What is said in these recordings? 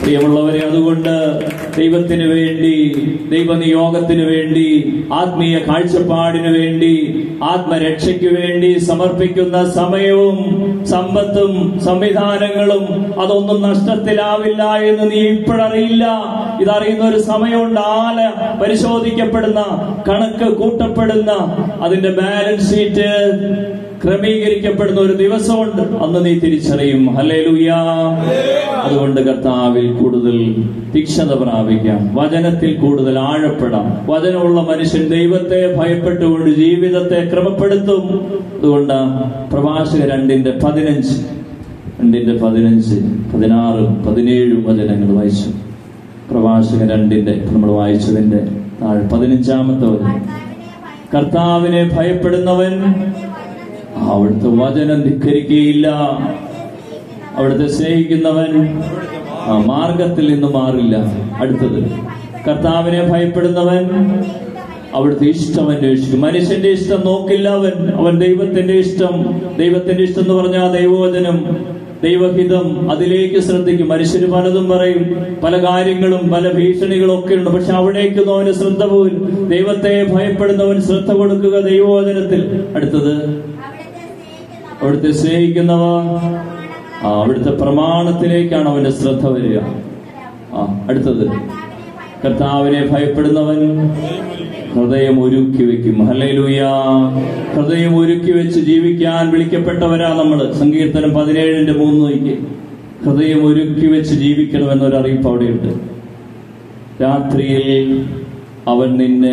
പ്രിയമുള്ളവരെ അതുകൊണ്ട് ദൈവത്തിന് വേണ്ടി ദൈവനിയോഗത്തിന് വേണ്ടി ആത്മീയ കാഴ്ചപ്പാടിന് വേണ്ടി ആത്മരക്ഷയ്ക്ക് വേണ്ടി സമർപ്പിക്കുന്ന സമയവും സമ്പത്തും സംവിധാനങ്ങളും അതൊന്നും നഷ്ടത്തിലാവില്ല എന്ന് നീ ഇപ്പോഴറിയില്ല ഇതറിയുന്ന ഒരു സമയമുണ്ട് ആല പരിശോധിക്കപ്പെടുന്ന കണക്ക് കൂട്ടപ്പെടുന്ന അതിന്റെ ബാലൻസ് ഷീറ്റ് ക്രമീകരിക്കപ്പെടുന്ന ഒരു ദിവസമുണ്ട് അന്ന് നീ തിരിച്ചറിയും ഹല്ലേലൂയ അതുകൊണ്ട് കർത്താവിൽ കൂടുതൽ തീക്ഷണത പ്രാപിക്കാം വചനത്തിൽ കൂടുതൽ ആഴപ്പെടാം വചനമുള്ള മനുഷ്യൻ ദൈവത്തെ ഭയപ്പെട്ടുകൊണ്ട് ജീവിതത്തെ ക്രമപ്പെടുത്തും അതുകൊണ്ട് പ്രഭാഷക രണ്ടിന്റെ പതിനഞ്ച് രണ്ടിന്റെ പതിനഞ്ച് പതിനാറും പതിനേഴും വചനങ്ങൾ വായിച്ചു പ്രഭാഷക രണ്ടിന്റെ നമ്മൾ വായിച്ചതിന്റെ താഴെ പതിനഞ്ചാമത്തെ വചനം കർത്താവിനെ ഭയപ്പെടുന്നവൻ അവിടുത്തെ വചനം ധിക്കരിക്കുകയില്ല അവിടുത്തെ സ്നേഹിക്കുന്നവൻ ആ മാർഗത്തിൽ നിന്ന് മാറില്ല അടുത്തത് കർത്താവിനെ ഭയപ്പെടുന്നവൻ അവിടുത്തെ ഇഷ്ടം അന്വേഷിക്കും മനുഷ്യന്റെ ഇഷ്ടം നോക്കില്ല അവൻ അവൻ ദൈവത്തിന്റെ ഇഷ്ടം ദൈവത്തിന്റെ ഇഷ്ടം എന്ന് പറഞ്ഞാൽ ദൈവവചനം ദൈവഹിതം അതിലേക്ക് ശ്രദ്ധിക്കും മനുഷ്യര് പലതും പറയും പല കാര്യങ്ങളും പല ഭീഷണികളും ഒക്കെ ഉണ്ട് പക്ഷെ അവിടേക്കൊന്നും അവന് ശ്രദ്ധ പോലും ദൈവത്തെ ഭയപ്പെടുന്നവൻ ശ്രദ്ധ കൊടുക്കുക ദൈവവചനത്തിൽ അടുത്തത് അവിടുത്തെ സ്നേഹിക്കുന്നവ ആ അവിടുത്തെ പ്രമാണത്തിലേക്കാണ് അവന്റെ ശ്രദ്ധ വരിക ആ അടുത്തത് കർത്താവിനെ ഭയപ്പെടുന്നവൻ ഹൃദയം ഒരുക്കി വെക്കും ഹല്ലേലൂയ ഹൃദയം ഒരുക്കി വെച്ച് ജീവിക്കാൻ വിളിക്കപ്പെട്ടവരാ നമ്മൾ സങ്കീർത്തനം പതിനേഴിന്റെ മൂന്ന് നോക്കി ഹൃദയം ഒരുക്കി വെച്ച് ജീവിക്കണമെന്നൊരു അറിയിപ്പ് അവിടെയുണ്ട് രാത്രിയിൽ അവൻ നിന്നെ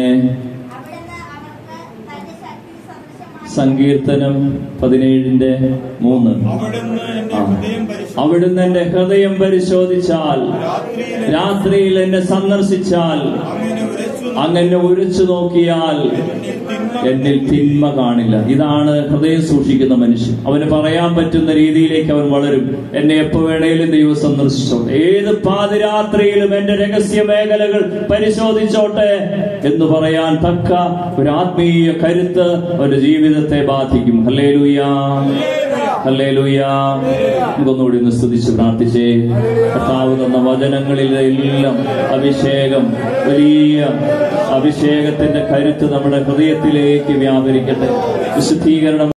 സങ്കീർത്തനം പതിനേഴിന്റെ മൂന്ന് അവിടുന്ന് എന്റെ ആ. ഹൃദയം പരിശോധിച്ചു അവിടുന്ന് എന്റെ ഹൃദയം പരിശോധിച്ചാൽ രാത്രിയിൽ എന്നെ സന്ദർശിച്ചാൽ അങ്ങനെ ഉരച്ചു അങ്ങനെ ഉരച്ചു നോക്കിയാൽ എന്നിൽ തിന്മ എന്നിൽ തിന്മ കാണില്ല ഇതാണ് ഹൃദയം സൂക്ഷിക്കുന്ന മനുഷ്യൻ അവന് പറയാൻ പറ്റുന്ന രീതിയിലേക്ക് അവൻ വളരും എന്നെ എപ്പോ വേണേലും ദൈവം സന്ദർശിച്ചോട്ടെ ഏത് പാതിരാത്രിയിലും എന്റെ രഹസ്യ മേഖലകൾ പരിശോധിച്ചോട്ടെ എന്ന് പറയാൻ തക്ക ഒരു ആത്മീയ കരുത്ത് അവന്റെ ജീവിതത്തെ ബാധിക്കും ഹല്ലേ ലൂയാ ഹല്ലേ ലൂയാ നമുക്കൊന്നുകൂടി ഒന്ന് സ്തുതിച്ച് പ്രാർത്ഥിച്ചേ കർത്താവ് തന്ന വചനങ്ങളിലെല്ലാം അഭിഷേകം വലിയ അഭിഷേകത്തിന്റെ കരുത്ത് നമ്മുടെ ഹൃദയത്തിലേക്ക് വ്യാപരിക്കട്ടെ വിശുദ്ധീകരണം